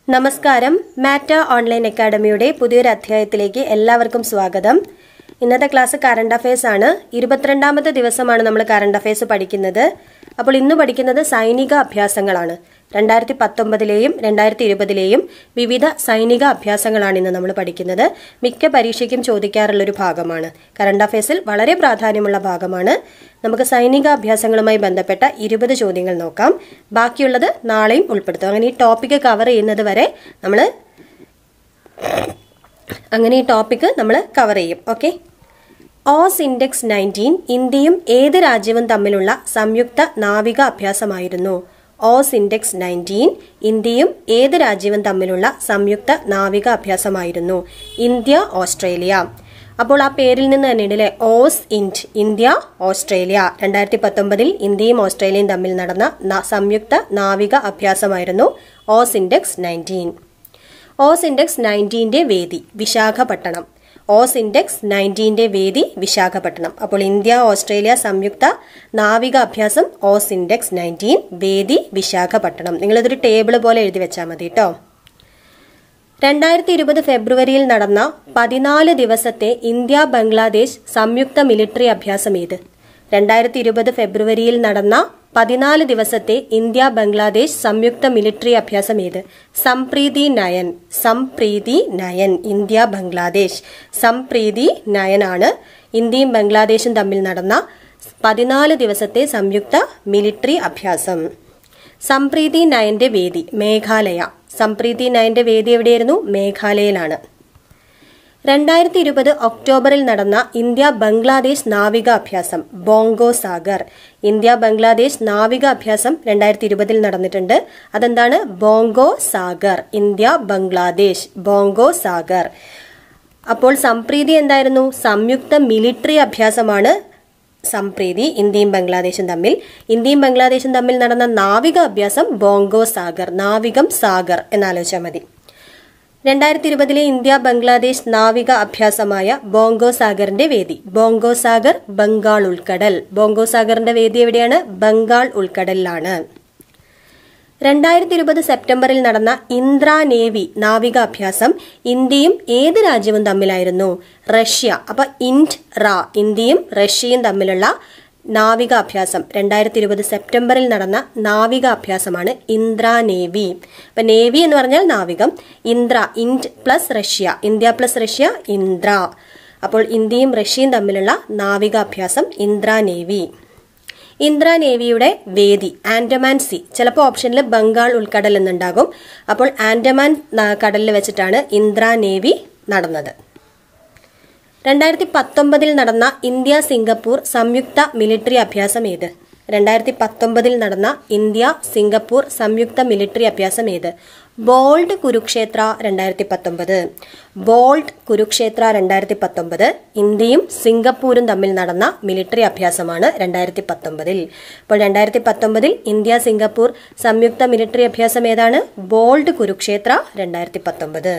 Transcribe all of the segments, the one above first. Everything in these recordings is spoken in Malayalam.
നമസ്കാരം മാറ്റ ഓൺലൈൻ അക്കാഡമിയുടെ പുതിയൊരു അധ്യായത്തിലേക്ക് എല്ലാവർക്കും സ്വാഗതം ഇന്നത്തെ ക്ലാസ് കറണ്ട് അഫയേഴ്സ് ആണ് ഇരുപത്തിരണ്ടാമത്തെ ദിവസമാണ് നമ്മൾ കറണ്ട് അഫയേഴ്സ് പഠിക്കുന്നത് അപ്പോൾ ഇന്ന് പഠിക്കുന്നത് സൈനിക അഭ്യാസങ്ങളാണ് രണ്ടായിരത്തി പത്തൊമ്പതിലെയും രണ്ടായിരത്തി ഇരുപതിലെയും വിവിധ സൈനിക അഭ്യാസങ്ങളാണ് ഇന്ന് നമ്മൾ പഠിക്കുന്നത് മിക്ക പരീക്ഷയ്ക്കും ചോദിക്കാറുള്ള ഒരു ഭാഗമാണ് കറണ്ട് അഫയേഴ്സിൽ വളരെ പ്രാധാന്യമുള്ള ഭാഗമാണ് നമുക്ക് സൈനിക അഭ്യാസങ്ങളുമായി ബന്ധപ്പെട്ട ഇരുപത് ചോദ്യങ്ങൾ നോക്കാം ബാക്കിയുള്ളത് നാളെയും ഉൾപ്പെടുത്തും അങ്ങനെ ഈ ടോപ്പിക്ക് കവർ ചെയ്യുന്നത് വരെ നമ്മൾ അങ്ങനെ ഈ ടോപ്പിക്ക് നമ്മൾ കവർ ചെയ്യും ഓക്കെ ഓസ് ഇൻഡെക്സ് നയൻറ്റീൻ ഇന്ത്യയും ഏത് രാജ്യവും തമ്മിലുള്ള സംയുക്ത നാവിക അഭ്യാസമായിരുന്നു ഓസ് ഇൻഡെക്സ് നയൻറ്റീൻ ഇന്ത്യയും ഏത് രാജ്യവും തമ്മിലുള്ള സംയുക്ത നാവിക അഭ്യാസമായിരുന്നു ഇന്ത്യ ഓസ്ട്രേലിയ അപ്പോൾ ആ പേരിൽ നിന്ന് തന്നെ ഉണ്ടല്ലേ ഓസ് ഇൻഡ് ഇന്ത്യ ഓസ്ട്രേലിയ രണ്ടായിരത്തി പത്തൊമ്പതിൽ ഇന്ത്യയും ഓസ്ട്രേലിയയും തമ്മിൽ നടന്ന ന- സംയുക്ത നാവിക അഭ്യാസമായിരുന്നു AUSINDEX nineteen AUSINDEX നയൻറ്റീൻ്റെ വേദി വിശാഖപട്ടണം ഓസ് ഇൻഡെക്സ് നയൻറ്റീൻ്റെ വേദി വിശാഖപട്ടണം അപ്പോൾ ഇന്ത്യ ഓസ്ട്രേലിയ സംയുക്ത നാവിക അഭ്യാസം ഓസ് ഇൻഡെക്സ് നയൻറ്റീൻ വേദി വിശാഖപട്ടണം നിങ്ങളിതൊരു ടേബിൾ പോലെ എഴുതി വെച്ചാൽ മതി കേട്ടോ രണ്ടായിരത്തി ഇരുപത് ഫെബ്രുവരിയിൽ നടന്ന പതിനാല് ദിവസത്തെ ഇന്ത്യ ബംഗ്ലാദേശ് സംയുക്ത മിലിറ്ററി അഭ്യാസം ഏത് രണ്ടായിരത്തി ഇരുപത് ഫെബ്രുവരിയിൽ നടന്ന പതിനാല് ദിവസത്തെ ഇന്ത്യ ബംഗ്ലാദേശ് സംയുക്ത മിലിറ്ററി അഭ്യാസം ഏത് Sampriti nine Sampriti nine India Bangladesh Sampriti നയനാണ് ഇന്ത്യയും ബംഗ്ലാദേശും തമ്മിൽ നടന്ന പതിനാല് ദിവസത്തെ സംയുക്ത മിലിറ്ററി അഭ്യാസം സംപ്രീതി നയന്റെ വേദി മേഘാലയ സംപ്രീതി നയന്റെ വേദി എവിടെയായിരുന്നു മേഘാലയയിലാണ് രണ്ടായിരത്തി ഇരുപത് ഒക്ടോബറിൽ നടന്ന ഇന്ത്യ ബംഗ്ലാദേശ് നാവിക അഭ്യാസം ബോങ്കോ സാഗർ ഇന്ത്യ ബംഗ്ലാദേശ് നാവിക അഭ്യാസം രണ്ടായിരത്തി ഇരുപതിൽ നടന്നിട്ടുണ്ട് അതെന്താണ് ബോങ്കോ സാഗർ ഇന്ത്യ ബംഗ്ലാദേശ് ബോങ്കോ സാഗർ അപ്പോൾ സംപ്രീതി എന്തായിരുന്നു സംയുക്ത മിലിറ്ററി അഭ്യാസമാണ് സംപ്രീതി ഇന്ത്യയും ബംഗ്ലാദേശും തമ്മിൽ ഇന്ത്യയും ബംഗ്ലാദേശും തമ്മിൽ നടന്ന നാവിക അഭ്യാസം ബോങ്കോ സാഗർ നാവികം സാഗർ എന്നാലോചിച്ചാൽ മതി രണ്ടായിരത്തി ഇരുപതിലെ ഇന്ത്യ ബംഗ്ലാദേശ് നാവിക അഭ്യാസമായ ബോങ്കോ സാഗറിന്റെ വേദി ബോങ്കോ സാഗർ ബംഗാൾ ഉൾക്കടൽ ബോങ്കോ സാഗറിന്റെ വേദി എവിടെയാണ് ബംഗാൾ ഉൾക്കടലിലാണ് രണ്ടായിരത്തി ഇരുപത് സെപ്റ്റംബറിൽ നടന്ന ഇന്ദ്ര നേവി നാവിക അഭ്യാസം ഇന്ത്യയും ഏത് രാജ്യവും തമ്മിലായിരുന്നു റഷ്യ അപ്പൊ ഇൻഡ് റ ഇന്ത്യയും റഷ്യയും തമ്മിലുള്ള നാവിക അഭ്യാസം രണ്ടായിരത്തി ഇരുപത് സെപ്റ്റംബറിൽ നടന്ന നാവിക അഭ്യാസമാണ് ഇന്ദ്ര നേവി അപ്പൊ നേവി എന്ന് പറഞ്ഞാൽ നാവികം Indra Ind plus Russia India plus Russia Indra അപ്പോൾ ഇന്ത്യയും റഷ്യയും തമ്മിലുള്ള നാവിക അഭ്യാസം ഇന്ദ്ര നേവി ഇന്ദ്ര നേവിയുടെ വേദി ആൻഡമാൻ സി ചിലപ്പോൾ ഓപ്ഷനിൽ ബംഗാൾ ഉൾക്കടൽ എന്നുണ്ടാകും അപ്പോൾ ആൻഡമാൻ ന- കടലിൽ വെച്ചിട്ടാണ് ഇന്ദ്ര നേവി നടന്നത് രണ്ടായിരത്തി പത്തൊമ്പതിൽ നടന്ന ഇന്ത്യ സിംഗപ്പൂർ സംയുക്ത മിലിറ്ററി അഭ്യാസം ഏത് രണ്ടായിരത്തി പത്തൊമ്പതിൽ നടന്ന ഇന്ത്യ സിംഗപ്പൂർ സംയുക്ത മിലിറ്ററി അഭ്യാസം ഏത് ബോൾഡ് കുരുക്ഷേത്ര രണ്ടായിരത്തി പത്തൊമ്പത് ബോൾഡ് കുരുക്ഷേത്ര രണ്ടായിരത്തി പത്തൊമ്പത് ഇന്ത്യയും സിംഗപ്പൂരും തമ്മിൽ നടന്ന മിലിറ്ററി അഭ്യാസമാണ് രണ്ടായിരത്തി പത്തൊമ്പതിൽ അപ്പോൾ രണ്ടായിരത്തി പത്തൊമ്പതിൽ ഇന്ത്യ സിംഗപ്പൂർ സംയുക്ത മിലിറ്ററി അഭ്യാസം ഏതാണ് ബോൾഡ് കുരുക്ഷേത്ര രണ്ടായിരത്തി പത്തൊമ്പത്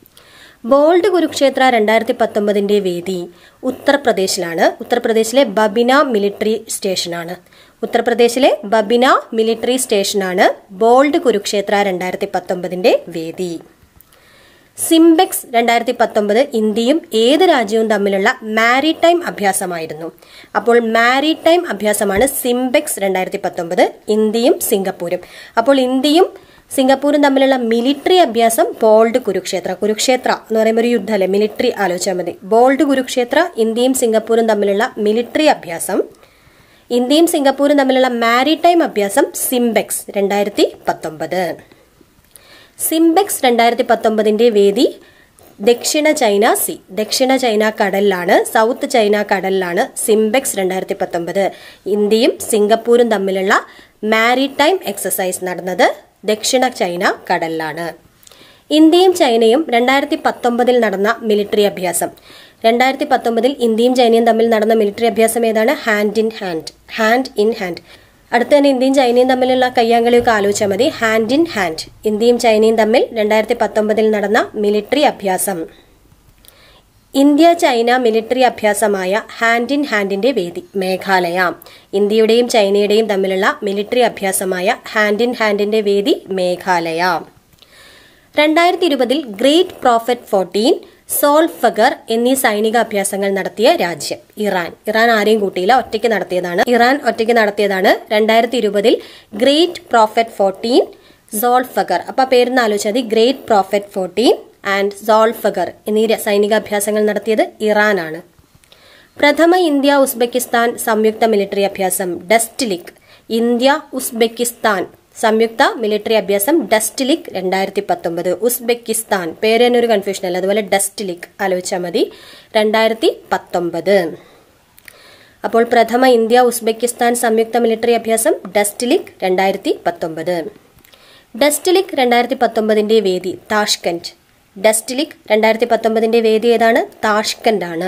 ബോൾഡ് കുരുക്ഷേത്ര രണ്ടായിരത്തി പത്തൊമ്പതിന്റെ വേദി ഉത്തർപ്രദേശിലാണ് ഉത്തർപ്രദേശിലെ ബബിന മിലിറ്ററി സ്റ്റേഷനാണ് ഉത്തർപ്രദേശിലെ ബബിന മിലിറ്ററി സ്റ്റേഷനാണ് ബോൾഡ് കുരുക്ഷേത്ര രണ്ടായിരത്തി പത്തൊമ്പതിന്റെ വേദി സിംബെക്സ് രണ്ടായിരത്തി പത്തൊമ്പത് ഇന്ത്യയും ഏത് രാജ്യവും തമ്മിലുള്ള മാരിടൈം അഭ്യാസമായിരുന്നു അപ്പോൾ മാരിടൈം അഭ്യാസമാണ് സിംബെക്സ് രണ്ടായിരത്തി പത്തൊമ്പത് ഇന്ത്യയും സിംഗപ്പൂരും അപ്പോൾ ഇന്ത്യയും സിംഗപ്പൂരും തമ്മിലുള്ള മിലിറ്ററി അഭ്യാസം ബോൾഡ് കുരുക്ഷേത്ര കുരുക്ഷേത്ര എന്ന് പറയുമ്പോൾ ഒരു യുദ്ധമല്ലേ മിലിറ്ററി ആലോചിച്ചാൽ മതി ബോൾഡ് കുരുക്ഷേത്ര ഇന്ത്യയും സിംഗപ്പൂരും തമ്മിലുള്ള മിലിറ്ററി അഭ്യാസം ഇന്ത്യയും സിംഗപ്പൂരും തമ്മിലുള്ള മാരിടൈം അഭ്യാസം സിംബെക്സ് രണ്ടായിരത്തി പത്തൊമ്പത് സിംബെക്സ് രണ്ടായിരത്തി പത്തൊമ്പതിന്റെ വേദി ദക്ഷിണ ചൈന സി ദക്ഷിണ ചൈന കടലിലാണ് സൗത്ത് ചൈന കടലിലാണ് സിംബെക്സ് രണ്ടായിരത്തി പത്തൊമ്പത് ഇന്ത്യയും സിംഗപ്പൂരും തമ്മിലുള്ള മാരിടൈം എക്സസൈസ് നടന്നത് ദക്ഷിണ ചൈന കടലിലാണ് ഇന്ത്യയും ചൈനയും രണ്ടായിരത്തി പത്തൊമ്പതിൽ നടന്ന മിലിറ്ററി അഭ്യാസം രണ്ടായിരത്തി പത്തൊമ്പതിൽ ഇന്ത്യയും ചൈനയും തമ്മിൽ നടന്ന മിലിറ്ററി അഭ്യാസം ഏതാണ് hand in hand hand in hand അടുത്ത തന്നെ ഇന്ത്യയും ചൈനയും തമ്മിലുള്ള കയ്യാങ്കളിയൊക്കെ ആലോചിച്ചാൽ മതി ഹാൻഡ് ഇൻ ഹാൻഡ് ഇന്ത്യയും ചൈനയും തമ്മിൽ രണ്ടായിരത്തി പത്തൊമ്പതിൽ നടന്ന മിലിറ്ററി അഭ്യാസം ഇന്ത്യ ചൈന മിലിറ്ററി അഭ്യാസമായ ഹാൻഡ് ഇൻ ഹാൻഡിന്റെ വേദി മേഘാലയ ഇന്ത്യയുടെയും ചൈനയുടെയും തമ്മിലുള്ള മിലിറ്ററി അഭ്യാസമായ ഹാൻഡ് ഇൻ ഹാൻഡിന്റെ വേദി മേഘാലയ രണ്ടായിരത്തി ഇരുപതിൽ ഗ്രേറ്റ് പ്രോഫറ്റ് ഫോർട്ടീൻ സോൾഫഗർ എന്നീ സൈനിക അഭ്യാസങ്ങൾ നടത്തിയ രാജ്യം ഇറാൻ ഇറാൻ ആരെയും കൂട്ടിയില്ല ഒറ്റയ്ക്ക് നടത്തിയതാണ് ഇറാൻ ഒറ്റയ്ക്ക് നടത്തിയതാണ് രണ്ടായിരത്തി ഇരുപതിൽ ഗ്രേറ്റ് പ്രോഫറ്റ് ഫോർട്ടീൻ സോൾഫഗർ അപ്പൊ ആ പേരുന്ന് ആലോചിച്ചാൽ മതി great prophet fourteen and Zolfaghar എന്നീ ര- സൈനികാഭ്യാസങ്ങൾ നടത്തിയത് ഇറാനാണ് പ്രഥമ ഇന്ത്യ ഉസ്ബെക്കിസ്ഥാൻ സംയുക്ത മിലിറ്ററി അഭ്യാസം ഡസ്റ്റിലിക് ഇന്ത്യ ഉസ്ബെക്കിസ്ഥാൻ സംയുക്ത മിലിറ്ററി അഭ്യാസം ഡസ്റ്റിലിക് രണ്ടായിരത്തി പത്തൊമ്പത് ഉസ്ബെക്കിസ്ഥാൻ പേര് തന്നെ ഒരു കൺഫ്യൂഷൻ അല്ല അതുപോലെ ഡസ്റ്റിലിക് ആലോചിച്ചാൽ മതി രണ്ടായിരത്തി പത്തൊമ്പത് അപ്പോൾ പ്രഥമ ഇന്ത്യ ഉസ്ബെക്കിസ്ഥാൻ സംയുക്ത മിലിറ്ററി അഭ്യാസം ഡസ്റ്റിലിക് രണ്ടായിരത്തി പത്തൊമ്പത് ഡസ്റ്റിലിക് രണ്ടായിരത്തി പത്തൊമ്പതിന്റെ വേദി താഷ്കന്റ് ഡസ്റ്റിലിക് രണ്ടായിരത്തി പത്തൊമ്പതിന്റെ വേദി ഏതാണ് താഷ്കന്റ് ആണ്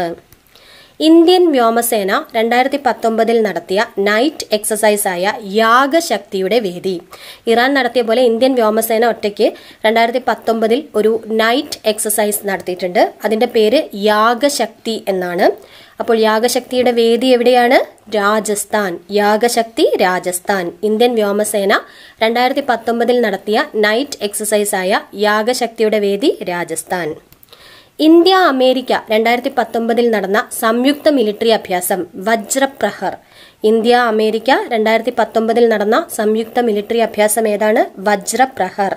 ഇന്ത്യൻ വ്യോമസേന രണ്ടായിരത്തി പത്തൊമ്പതിൽ നടത്തിയ നൈറ്റ് എക്സസൈസ് ആയ യാഗശക്തിയുടെ വേദി ഇറാൻ നടത്തിയ പോലെ ഇന്ത്യൻ വ്യോമസേന ഒറ്റയ്ക്ക് രണ്ടായിരത്തി പത്തൊമ്പതിൽ ഒരു നൈറ്റ് എക്സസൈസ് നടത്തിയിട്ടുണ്ട് അതിന്റെ പേര് യാഗശക്തി എന്നാണ് അപ്പോൾ യാഗശക്തിയുടെ വേദി എവിടെയാണ് രാജസ്ഥാൻ യാഗശക്തി രാജസ്ഥാൻ ഇന്ത്യൻ വ്യോമസേന രണ്ടായിരത്തി പത്തൊമ്പതിൽ നടത്തിയ നൈറ്റ് എക്സസൈസ് ആയ യാഗശക്തിയുടെ വേദി രാജസ്ഥാൻ ഇന്ത്യ അമേരിക്ക രണ്ടായിരത്തി പത്തൊമ്പതിൽ നടന്ന സംയുക്ത മിലിറ്ററി അഭ്യാസം വജ്രപ്രഹർ ഇന്ത്യ അമേരിക്ക രണ്ടായിരത്തി പത്തൊമ്പതിൽ നടന്ന സംയുക്ത മിലിറ്ററി അഭ്യാസം ഏതാണ് വജ്രപ്രഹർ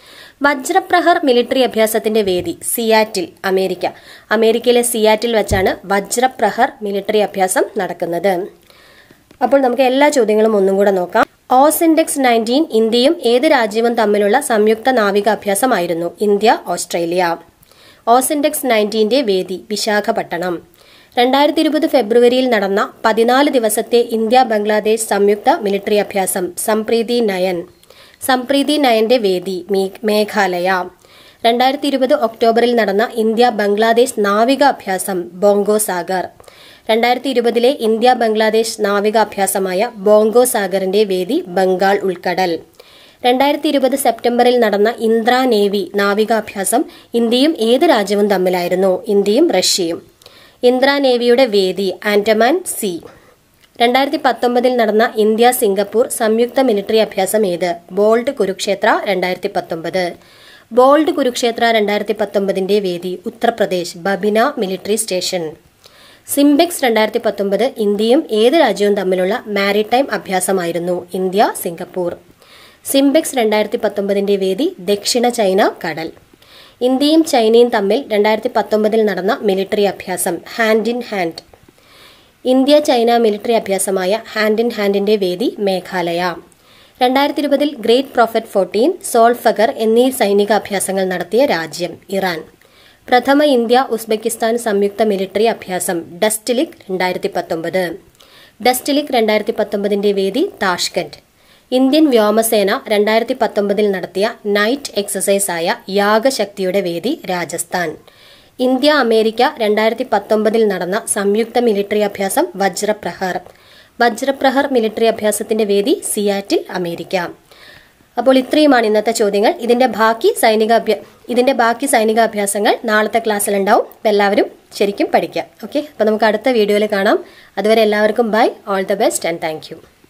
വജ്രപ്രഹർ മിലിറ്ററി അഭ്യാസത്തിന്റെ വേദി സിയാറ്റിൽ അമേരിക്ക അമേരിക്കയിലെ സിയാറ്റിൽ വെച്ചാണ് വജ്രപ്രഹർ മിലിറ്ററി അഭ്യാസം നടക്കുന്നത് അപ്പോൾ നമുക്ക് എല്ലാ ചോദ്യങ്ങളും ഒന്നും കൂടെ നോക്കാം ഓസ് ഇൻഡെക്സ് നയൻറ്റീൻ ഇന്ത്യയും ഏത് രാജ്യവും തമ്മിലുള്ള സംയുക്ത നാവിക അഭ്യാസമായിരുന്നു ഇന്ത്യ ഓസ്ട്രേലിയ ഓസ് ഇൻഡെക്സ് നയൻറ്റീന്റെ വേദി വിശാഖപട്ടണം രണ്ടായിരത്തി ഇരുപത് ഫെബ്രുവരിയിൽ നടന്ന പതിനാല് ദിവസത്തെ ഇന്ത്യ ബംഗ്ലാദേശ് സംയുക്ത മിലിറ്ററി അഭ്യാസം സംപ്രീതി നയൻ സംപ്രീതി നയന്റെ വേദി മേ- മേഘാലയ രണ്ടായിരത്തി ഇരുപത് ഒക്ടോബറിൽ നടന്ന ഇന്ത്യ ബംഗ്ലാദേശ് നാവിക അഭ്യാസം ബോങ്കോ സാഗർ രണ്ടായിരത്തി ഇരുപതിലെ ഇന്ത്യ ബംഗ്ലാദേശ് നാവിക അഭ്യാസമായ ബോങ്കോ സാഗറിന്റെ വേദി ബംഗാൾ ഉൾക്കടൽ രണ്ടായിരത്തി ഇരുപത് സെപ്റ്റംബറിൽ നടന്ന ഇന്ദ്ര നേവി നാവികാഭ്യാസം ഇന്ത്യയും ഏത് രാജ്യവും തമ്മിലായിരുന്നു ഇന്ത്യയും റഷ്യയും ഇന്ദ്ര നേവിയുടെ വേദി ആൻഡമാൻ സി രണ്ടായിരത്തി പത്തൊമ്പതിൽ നടന്ന ഇന്ത്യ സിംഗപ്പൂർ സംയുക്ത മിലിറ്ററി അഭ്യാസം ഏത് ബോൾട്ട് കുരുക്ഷേത്ര രണ്ടായിരത്തി പത്തൊമ്പത് ബോൾട്ട് കുരുക്ഷേത്ര രണ്ടായിരത്തി പത്തൊമ്പതിന്റെ വേദി Uttar Pradesh Babina military station SIMBEX രണ്ടായിരത്തി പത്തൊമ്പത് ഇന്ത്യയും ഏത് രാജ്യവും തമ്മിലുള്ള മാരിടൈം അഭ്യാസമായിരുന്നു ഇന്ത്യ സിംഗപ്പൂർ സിംബെക്സ് രണ്ടായിരത്തി പത്തൊമ്പതിന്റെ വേദി ദക്ഷിണ ചൈന കടൽ ഇന്ത്യയും ചൈനയും തമ്മിൽ രണ്ടായിരത്തി പത്തൊമ്പതിൽ നടന്ന മിലിറ്ററി അഭ്യാസം hand in hand India China military അഭ്യാസമായ ഹാൻഡ് ഇൻ ഹാൻഡിന്റെ വേദി മേഘാലയ രണ്ടായിരത്തി ഇരുപതിൽ ഗ്രേറ്റ് പ്രോഫറ്റ് ഫോർട്ടീൻ സോൾഫഗർ എന്നീ സൈനിക അഭ്യാസങ്ങൾ നടത്തിയ രാജ്യം ഇറാൻ പ്രഥമ ഇന്ത്യ ഉസ്ബെക്കിസ്ഥാൻ സംയുക്ത മിലിറ്ററി അഭ്യാസം ഡസ്റ്റിലിക് രണ്ടായിരത്തി പത്തൊമ്പത് ഡസ്റ്റിലിക് രണ്ടായിരത്തി പത്തൊമ്പതിന്റെ വേദി താഷ്കന്റ് ഇന്ത്യൻ വ്യോമസേന രണ്ടായിരത്തി പത്തൊമ്പതിൽ നടത്തിയ നൈറ്റ് എക്സസൈസ് ആയ യാഗശക്തിയുടെ വേദി രാജസ്ഥാൻ ഇന്ത്യ അമേരിക്ക രണ്ടായിരത്തി പത്തൊമ്പതിൽ നടന്ന സംയുക്ത മിലിറ്ററി അഭ്യാസം വജ്രപ്രഹർ വജ്രപ്രഹർ മിലിറ്ററി അഭ്യാസത്തിന്റെ വേദി സിയാറ്റിൽ അമേരിക്ക അപ്പോൾ ഇത്രയുമാണ് ഇന്നത്തെ ചോദ്യങ്ങൾ ഇതിന്റെ ബാക്കി സൈനിക അഭ്യ ഇതിന്റെ ബാക്കി സൈനികാഭ്യാസങ്ങൾ നാളത്തെ ക്ലാസ്സിൽ ഉണ്ടാവും അപ്പോൾ എല്ലാവരും ശരിക്കും പഠിക്കാം ഓക്കെ അപ്പോൾ നമുക്ക് അടുത്ത വീഡിയോയിൽ കാണാം അതുവരെ എല്ലാവർക്കും bye all the best and thank U